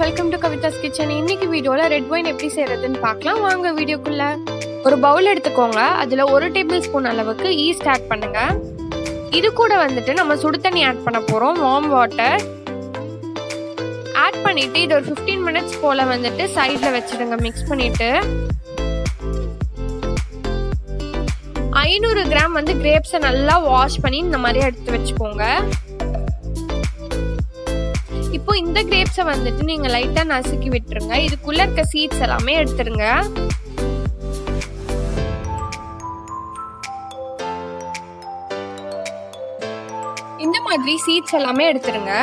welcome to கவிதாஸ் kitchen இன்னைக்கு வீடியோவில் red wine எப்படி செய்யறதுன்னு பார்க்கலாம் வாங்க வீடியோக்குள்ள ஒரு பவுல் எடுத்துக்கோங்க அதில் ஒரு டேபிள் ஸ்பூன் அளவுக்கு ஈஸ்ட் ஆட் பண்ணுங்க இது கூட வந்துட்டு நம்ம சுடு தண்ணி ஆட் பண்ண போகிறோம் வார்ம் வாட்டர் ஆட் பண்ணிட்டு இது ஒரு ஃபிஃப்டீன் மினிட்ஸ் போல் வந்துட்டு சைடில் வச்சிடுங்க மிக்ஸ் பண்ணிட்டு ஐநூறு கிராம் வந்து கிரேப்ஸை நல்லா வாஷ் பண்ணி இந்த மாதிரி எடுத்து வச்சுக்கோங்க இப்போ இந்த கிரேப்ஸை வந்துட்டு நீங்க லைட்டா நசுக்கி விட்டுருங்க இதுக்குள்ள இருக்க சீட்ஸ் எல்லாமே எடுத்துருங்க இந்த மாதிரி சீட்ஸ் எல்லாமே எடுத்துருங்க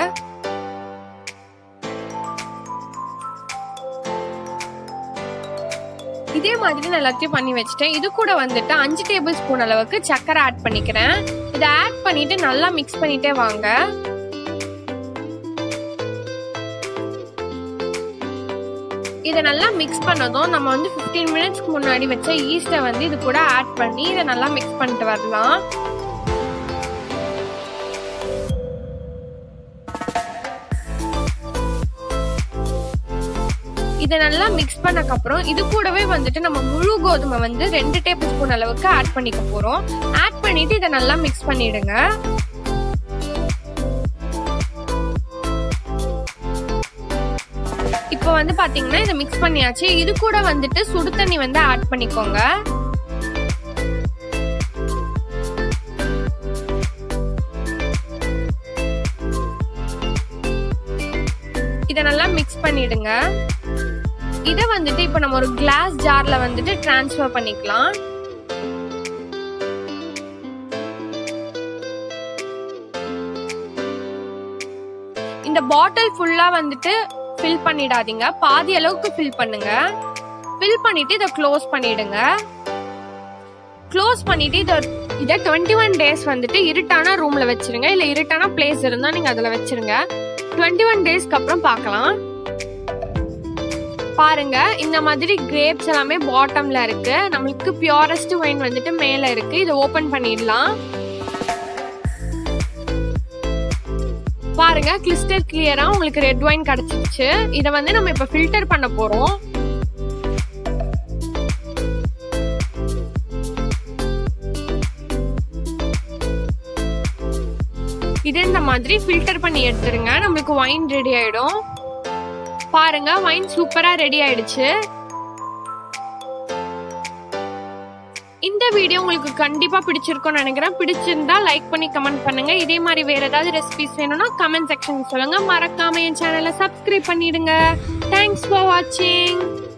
இதே மாதிரி நான் எல்லாத்தையும் பண்ணி வச்சுட்டேன் இது கூட வந்துட்டு அஞ்சு டேபிள் ஸ்பூன் அளவுக்கு சர்க்கரை ஆட் பண்ணிக்கிறேன் இதை ஆட் பண்ணிட்டு நல்லா மிக்ஸ் பண்ணிட்டே வாங்க இதை நல்லா மிக்ஸ் பண்ணதும் நம்ம வந்து ஃபிஃப்டீன் மினிட்ஸ்க்கு முன்னாடி வச்ச ஈஸ்ட்டை வந்து இது கூட ஆட் பண்ணி இதை நல்லா மிக்ஸ் பண்ணிட்டு வரலாம் இதை நல்லா மிக்ஸ் பண்ணக்கப்புறம் இது கூடவே வந்துட்டு நம்ம முழு கோதுமை வந்து ரெண்டு டேபிள் ஸ்பூன் அளவுக்கு ஆட் பண்ணிக்க போறோம் ஆட் பண்ணிட்டு இதை நல்லா மிக்ஸ் பண்ணிடுங்க இப்போ வந்து பாத்தீங்கன்னா இதை மிக்ஸ் பண்ணியாச்சு இது கூட வந்துட்டு சுடு தண்ணி வந்து ஆட் பண்ணிக்கோங்க இதை நல்லா மிக்ஸ் பண்ணிடுங்க இதை வந்துட்டு இப்போ நம்ம ஒரு கிளாஸ் ஜார்ல வந்துட்டு டிரான்ஸ்ஃபர் பண்ணிக்கலாம் இந்த பாட்டில் ஃபுல்லா வந்துட்டு ஃபில் பண்ணிடாதீங்க பாதி அளவுக்கு ஃபில் பண்ணுங்க ஃபில் பண்ணிட்டு இதை க்ளோஸ் பண்ணிடுங்க க்ளோஸ் பண்ணிட்டு இதை இதை டுவெண்ட்டி ஒன் டேஸ் வந்துட்டு இருட்டான ரூம்ல வச்சிருங்க இல்ல இருட்டான பிளேஸ் இருந்தா நீங்க அதுல வச்சிருங்க டுவெண்ட்டி ஒன் டேஸ்க்கு அப்புறம் பார்க்கலாம் பாருங்க இந்த மாதிரி கிரேப்ஸ் எல்லாமே பாட்டம்ல இருக்கு நம்மளுக்கு பியூரஸ்ட் ஒயின் வந்துட்டு மேல இருக்கு இதை ஓபன் பண்ணிடலாம் பாருங்க கிறிஸ்டல் கிளியரா உங்களுக்கு ரெட் ஒயின் கிடைச்சிருச்சு இதை வந்து நம்ம இப்ப ஃபில்டர் பண்ண போறோம் இது இந்த மாதிரி ஃபில்டர் பண்ணி எடுத்துருங்க நம்மளுக்கு ஒயின் ரெடி ஆயிடும் பாருங்க ஒயின் சூப்பரா ரெடி ஆயிடுச்சு இந்த வீடியோ உங்களுக்கு கண்டிப்பா பிடிச்சிருக்கும்னு நினைக்கிறேன் பிடிச்சிருந்தா லைக் பண்ணி கமெண்ட் பண்ணுங்க இதே மாதிரி வேற ஏதாவது ரெசிபிஸ் வேணும்னா கமெண்ட் செக்ஷன் சொல்லுங்க மறக்காம என் சேனலை சப்ஸ்கிரைப் பண்ணிடுங்க தேங்க்ஸ் ஃபார் வாட்சிங்